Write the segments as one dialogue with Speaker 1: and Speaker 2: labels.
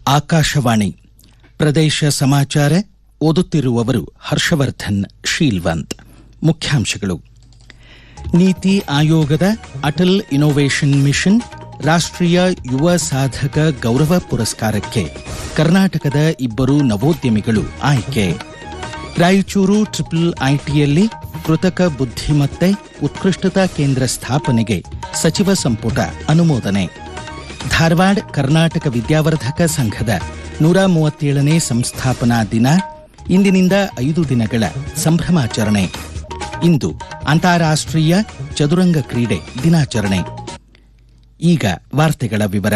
Speaker 1: ಆಕಾಶವಾಣಿ ಪ್ರದೇಶ ಸಮಾಚಾರ ಓದುತ್ತಿರುವವರು ಹರ್ಷವರ್ಧನ್ ಶೀಲ್ವಂತ್ ಮುಖ್ಯಾಂಶಗಳು ನೀತಿ ಆಯೋಗದ ಅಟಲ್ ಇನ್ನೋವೇಷನ್ ಮಿಷನ್ ರಾಷ್ಟ್ರೀಯ ಯುವ ಸಾಧಕ ಗೌರವ ಪುರಸ್ಕಾರಕ್ಕೆ ಕರ್ನಾಟಕದ ಇಬ್ಬರು ನವೋದ್ಯಮಿಗಳು ಆಯ್ಕೆ ರಾಯಚೂರು ಟ್ರಿಪಲ್ ಐಟಿಯಲ್ಲಿ ಕೃತಕ ಬುದ್ಧಿಮತ್ತೆ ಉತ್ಕೃಷ್ಟತಾ ಕೇಂದ್ರ ಸ್ಥಾಪನೆಗೆ ಸಚಿವ ಸಂಪುಟ ಅನುಮೋದನೆ ಧಾರವಾಡ ಕರ್ನಾಟಕ ವಿದ್ಯಾವರ್ಧಕ ಸಂಘದ ನೂರ ಮೂವತ್ತೇಳನೇ ಸಂಸ್ಥಾಪನಾ ದಿನ ಇಂದಿನಿಂದ ಐದು ದಿನಗಳ ಸಂಭ್ರಮಾಚರಣೆ ಇಂದು ಅಂತಾರಾಷ್ಟ್ರೀಯ ಚದುರಂಗ ಕ್ರೀಡೆ ದಿನಾಚರಣೆ ಈಗ ವಾರ್ತೆಗಳ ವಿವರ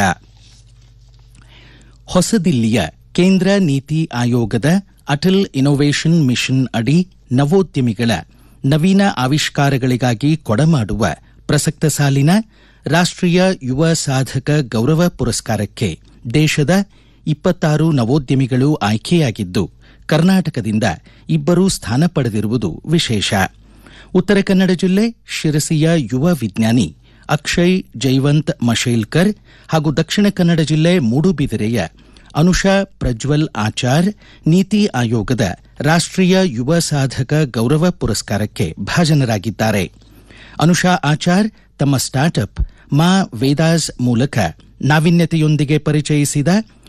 Speaker 1: ಹೊಸದಿಲ್ಲಿಯ ಕೇಂದ್ರ ನೀತಿ ಆಯೋಗದ ಅಟಲ್ ಇನ್ನೋವೇಷನ್ ಮಿಷನ್ ಅಡಿ ನವೋದ್ಯಮಿಗಳ ನವೀನ ಆವಿಷ್ಕಾರಗಳಿಗಾಗಿ ಕೊಡಮಾಡುವ ಪ್ರಸಕ್ತ ಸಾಲಿನ ರಾಷ್ಟ್ರೀಯ ಯುವ ಸಾಧಕ ಗೌರವ ಪುರಸ್ಕಾರಕ್ಕೆ ದೇಶದ ಇಪ್ಪತ್ತಾರು ನವೋದ್ಯಮಿಗಳು ಆಯ್ಕೆಯಾಗಿದ್ದು ಕರ್ನಾಟಕದಿಂದ ಇಬ್ಬರು ಸ್ಥಾನ ಪಡೆದಿರುವುದು ವಿಶೇಷ ಉತ್ತರ ಕನ್ನಡ ಜಿಲ್ಲೆ ಶಿರಸಿಯ ಯುವ ವಿಜ್ಞಾನಿ ಅಕ್ಷಯ್ ಜೈವಂತ್ ಮಶೇಲ್ಕರ್ ಹಾಗೂ ದಕ್ಷಿಣ ಕನ್ನಡ ಜಿಲ್ಲೆ ಮೂಡುಬಿದಿರೆಯ ಅನುಷಾ ಪ್ರಜ್ವಲ್ ಆಚಾರ್ ನೀತಿ ಆಯೋಗದ ರಾಷ್ಟ್ರೀಯ ಯುವ ಸಾಧಕ ಗೌರವ ಪುರಸ್ಕಾರಕ್ಕೆ ಭಾಜನರಾಗಿದ್ದಾರೆ ಅನುಷಾ ಆಚಾರ್ ತಮ್ಮ ಸ್ಟಾರ್ಟ್ಅಪ್ ಮಾ ವೇದಾಸ್ ಮೂಲಕ ನಾವಿನ್ಯತೆಯೊಂದಿಗೆ ಪರಿಚಯಿಸಿದ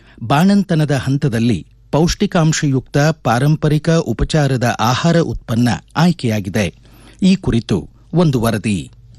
Speaker 1: ಬಾಣಂತನದ ಹಂತದಲ್ಲಿ ಪೌಷ್ಟಿಕಾಂಶಯುಕ್ತ ಪಾರಂಪರಿಕ ಉಪಚಾರದ ಆಹಾರ ಉತ್ಪನ್ನ ಆಯ್ಕೆಯಾಗಿದೆ ಈ ಕುರಿತು ಒಂದು ವರದಿ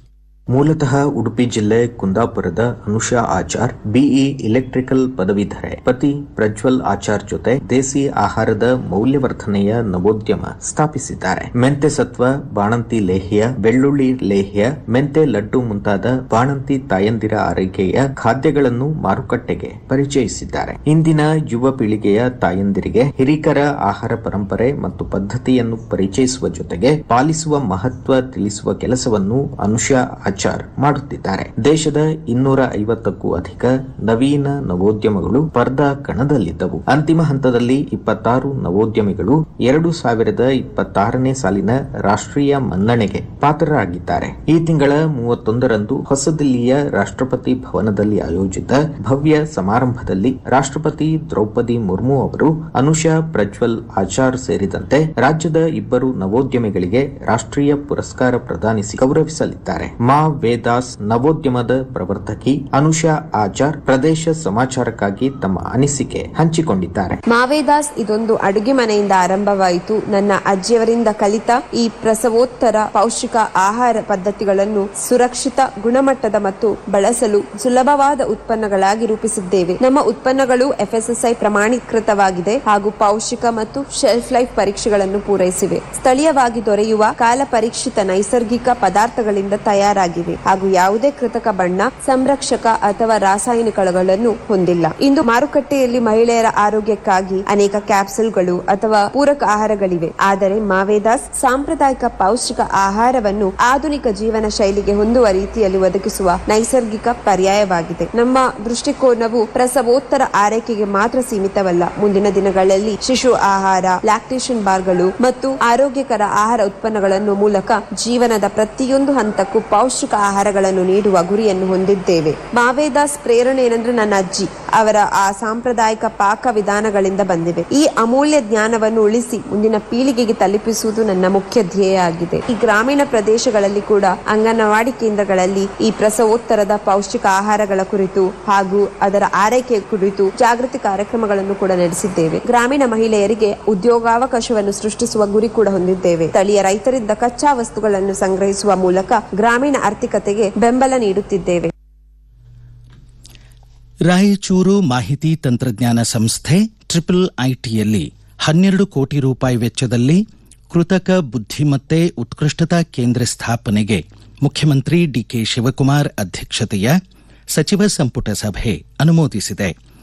Speaker 2: ಮೂಲತಃ ಉಡುಪಿ ಜಿಲ್ಲೆ ಕುಂದಾಪುರದ ಅನುಷಾ ಆಚಾರ್ ಬಿಇ ಇಲೆಕ್ಟ್ರಿಕಲ್ ಪದವೀಧರೆ ಪತಿ ಪ್ರಜ್ವಲ್ ಆಚಾರ್ ಜೊತೆ ದೇಸಿ ಆಹಾರದ ಮೌಲ್ಯವರ್ಧನೆಯ ನವೋದ್ಯಮ ಸ್ಥಾಪಿಸಿದ್ದಾರೆ ಮೆಂತೆ ಸತ್ವ ಬಾಣಂತಿ ಲೇಹ್ಯ ಬೆಳ್ಳುಳ್ಳಿ ಲೇಹ್ಯ ಮೆಂತೆ ಲಡ್ಡು ಮುಂತಾದ ಬಾಣಂತಿ ತಾಯಂದಿರ ಆರೈಕೆಯ ಖಾದ್ಯಗಳನ್ನು ಮಾರುಕಟ್ಟೆಗೆ ಪರಿಚಯಿಸಿದ್ದಾರೆ ಇಂದಿನ ಯುವ ಪೀಳಿಗೆಯ ತಾಯಂದಿರಿಗೆ ಹಿರಿಕರ ಆಹಾರ ಪರಂಪರೆ ಮತ್ತು ಪದ್ಧತಿಯನ್ನು ಪರಿಚಯಿಸುವ ಜೊತೆಗೆ ಪಾಲಿಸುವ ಮಹತ್ವ ತಿಳಿಸುವ ಕೆಲಸವನ್ನು ಅನುಷಾ ಆಚಾರ್ ಮಾಡುತ್ತಿದ್ದಾರೆ ದೇಶದ ಇನ್ನೂರ ಐವತ್ತಕ್ಕೂ ಅಧಿಕ ನವೀನ ನವೋದ್ಯಮಗಳು ಸ್ಪರ್ಧಾ ಕಣದಲ್ಲಿದ್ದವು ಅಂತಿಮ ಹಂತದಲ್ಲಿ ಇಪ್ಪತ್ತಾರು ನವೋದ್ಯಮಿಗಳು ಎರಡು ಸಾವಿರದ ಇಪ್ಪತ್ತಾರನೇ ಸಾಲಿನ ರಾಷ್ಟ್ರೀಯ ಮನ್ನಣೆಗೆ ಪಾತ್ರರಾಗಿದ್ದಾರೆ ಈ ತಿಂಗಳ ಮೂವತ್ತೊಂದರಂದು ಹೊಸದಿಲ್ಲಿಯ ರಾಷ್ಟ್ರಪತಿ ಭವನದಲ್ಲಿ ಆಯೋಜಿತ ಭವ್ಯ ಸಮಾರಂಭದಲ್ಲಿ ರಾಷ್ಟ್ರಪತಿ ದ್ರೌಪದಿ ಮುರ್ಮು ಅವರು ಅನುಷಾ ಪ್ರಜ್ವಲ್ ಆಚಾರ್ ಸೇರಿದಂತೆ ರಾಜ್ಯದ ಇಬ್ಬರು ನವೋದ್ಯಮಿಗಳಿಗೆ ರಾಷ್ಟ್ರೀಯ ಪುರಸ್ಕಾರ ಪ್ರದಾನಿಸಿ ಗೌರವಿಸಲಿದ್ದಾರೆ ಮಾ ವೇದಾಸ್ ನವೋದ್ಯಮದ ಪ್ರವರ್ತಕಿ ಅನುಷಾ ಆಚಾರ್ ಪ್ರದೇಶ ಸಮಾಚಾರಕ್ಕಾಗಿ ತಮ್ಮ ಅನಿಸಿಕೆ ಹಂಚಿಕೊಂಡಿದ್ದಾರೆ
Speaker 3: ಮಾವೇದಾಸ್ ಇದೊಂದು ಅಡುಗೆ ಮನೆಯಿಂದ ಆರಂಭವಾಯಿತು ನನ್ನ ಅಜ್ಜಿಯವರಿಂದ ಕಲಿತ ಈ ಪ್ರಸವೋತ್ತರ ಪೌಷ್ಟಿಕ ಆಹಾರ ಪದ್ಧತಿಗಳನ್ನು ಸುರಕ್ಷಿತ ಗುಣಮಟ್ಟದ ಮತ್ತು ಬಳಸಲು ಸುಲಭವಾದ ಉತ್ಪನ್ನಗಳಾಗಿ ರೂಪಿಸಿದ್ದೇವೆ ನಮ್ಮ ಉತ್ಪನ್ನಗಳು ಎಫ್ಎಸ್ಎಸ್ಐ ಪ್ರಮಾಣೀಕೃತವಾಗಿದೆ ಹಾಗೂ ಪೌಷ್ಟಿಕ ಮತ್ತು ಶೆಲ್ಫ್ ಲೈಫ್ ಪರೀಕ್ಷೆಗಳನ್ನು ಪೂರೈಸಿವೆ ಸ್ಥಳೀಯವಾಗಿ ದೊರೆಯುವ ಕಾಲ ಪರೀಕ್ಷಿತ ನೈಸರ್ಗಿಕ ಪದಾರ್ಥಗಳಿಂದ ತಯಾರಾಗಿವೆ ಹಾಗೂ ಯಾವುದೇ ಕೃತಕ ಬಣ್ಣ ಸಂರಕ್ಷಕ ಅಥವಾ ರಾಸಾಯನಿಕಗಳನ್ನು ಹೊಂದಿಲ್ಲ ಇಂದು ಮಾರುಕಟ್ಟೆಯಲ್ಲಿ ಮಹಿಳೆಯರ ಆರೋಗ್ಯಕ್ಕಾಗಿ ಅನೇಕ ಕ್ಯಾಪ್ಸುಲ್ಗಳು ಅಥವಾ ಪೂರಕ ಆಹಾರಗಳಿವೆ ಆದರೆ ಮಾವೇದಾಸ್ ಸಾಂಪ್ರದಾಯಿಕ ಪೌಷ್ಟಿಕ ಆಹಾರವನ್ನು ಆಧುನಿಕ ಜೀವನ ಶೈಲಿಗೆ ಹೊಂದುವ ರೀತಿಯಲ್ಲಿ ಒದಗಿಸುವ ನೈಸರ್ಗಿಕ ಪರ್ಯಾಯವಾಗಿದೆ ನಮ್ಮ ದೃಷ್ಟಿಕೋನವು ಪ್ರಸವೋತ್ತರ ಆರೈಕೆಗೆ ಮಾತ್ರ ಸೀಮಿತವಲ್ಲ ಮುಂದಿನ ದಿನಗಳಲ್ಲಿ ಶಿಶು ಆಹಾರ ಲ್ಯಾಕ್ಟೇಷನ್ ಬಾರ್ಗಳು ಮತ್ತು ಆರೋಗ್ಯಕರ ಆಹಾರ ಉತ್ಪನ್ನಗಳನ್ನು ಮೂಲಕ ಜೀವನದ ಪ್ರತಿಯೊಂದು ಹಂತಕ್ಕೂ ಪೌಷ್ಟಿಕ ಆಹಾರಗಳನ್ನು ನೀಡುವ ಗುರಿಯನ್ನು ಹೊಂದಿದ್ದೇವೆ ಮಾವೇದಾಸ್ ಪ್ರೇರಣೆ ಏನಂದ್ರೆ ನನ್ನ ಅಜ್ಜಿ ಅವರ ಆ ಸಾಂಪ್ರದಾಯಿಕ ಪಾಕ ವಿಧಾನಗಳಿಂದ ಬಂದಿವೆ ಈ ಅಮೂಲ್ಯ ಜ್ಞಾನವನ್ನು ಉಳಿಸಿ ಮುಂದಿನ ಪೀಳಿಗೆಗೆ ತಲುಪಿಸುವುದು ನನ್ನ ಮುಖ್ಯ ಧ್ಯೇಯ ಆಗಿದೆ ಈ ಗ್ರಾಮೀಣ ಪ್ರದೇಶಗಳಲ್ಲಿ ಕೂಡ ಅಂಗನವಾಡಿ ಕೇಂದ್ರಗಳಲ್ಲಿ ಈ ಪ್ರಸವೋತ್ತರದ ಪೌಷ್ಟಿಕ ಆಹಾರಗಳ ಕುರಿತು ಹಾಗೂ ಅದರ ಆರೈಕೆ ಕುರಿತು ಜಾಗೃತಿ ಕಾರ್ಯಕ್ರಮಗಳನ್ನು ಕೂಡ ನಡೆಸಿದ್ದೇವೆ ಗ್ರಾಮೀಣ ಮಹಿಳೆಯರಿಗೆ ಉದ್ಯೋಗಾವಕಾಶವನ್ನು ಸೃಷ್ಟಿಸುವ ಗುರಿ ಕೂಡ ಹೊಂದಿದ್ದೇವೆ ಸ್ಥಳೀಯ ರೈತರಿಂದ ಕಚ್ಚಾ ವಸ್ತುಗಳನ್ನು ಸಂಗ್ರಹಿಸುವ ಮೂಲಕ ಗ್ರಾಮೀಣ ಆರ್ಥಿಕತೆಗೆ ಬೆಂಬಲ ನೀಡುತ್ತಿದ್ದೇವೆ
Speaker 1: ರಾಯಚೂರು ಮಾಹಿತಿ ತಂತ್ರಜ್ಞಾನ ಸಂಸ್ಥೆ ಟ್ರಿಪಲ್ ಐಟಿಯಲ್ಲಿ ಹನ್ನೆರಡು ಕೋಟಿ ರೂಪಾಯಿ ವೆಚ್ಚದಲ್ಲಿ ಕೃತಕ ಬುದ್ಧಿಮತ್ತೆ ಉತ್ಕೃಷ್ಟತಾ ಕೇಂದ್ರ ಸ್ಥಾಪನೆಗೆ ಮುಖ್ಯಮಂತ್ರಿ ಡಿಕೆ ಶಿವಕುಮಾರ್ ಅಧ್ಯಕ್ಷತೆಯ ಸಚಿವ ಸಂಪುಟ ಸಭೆ ಅನುಮೋದಿಸಿದೆ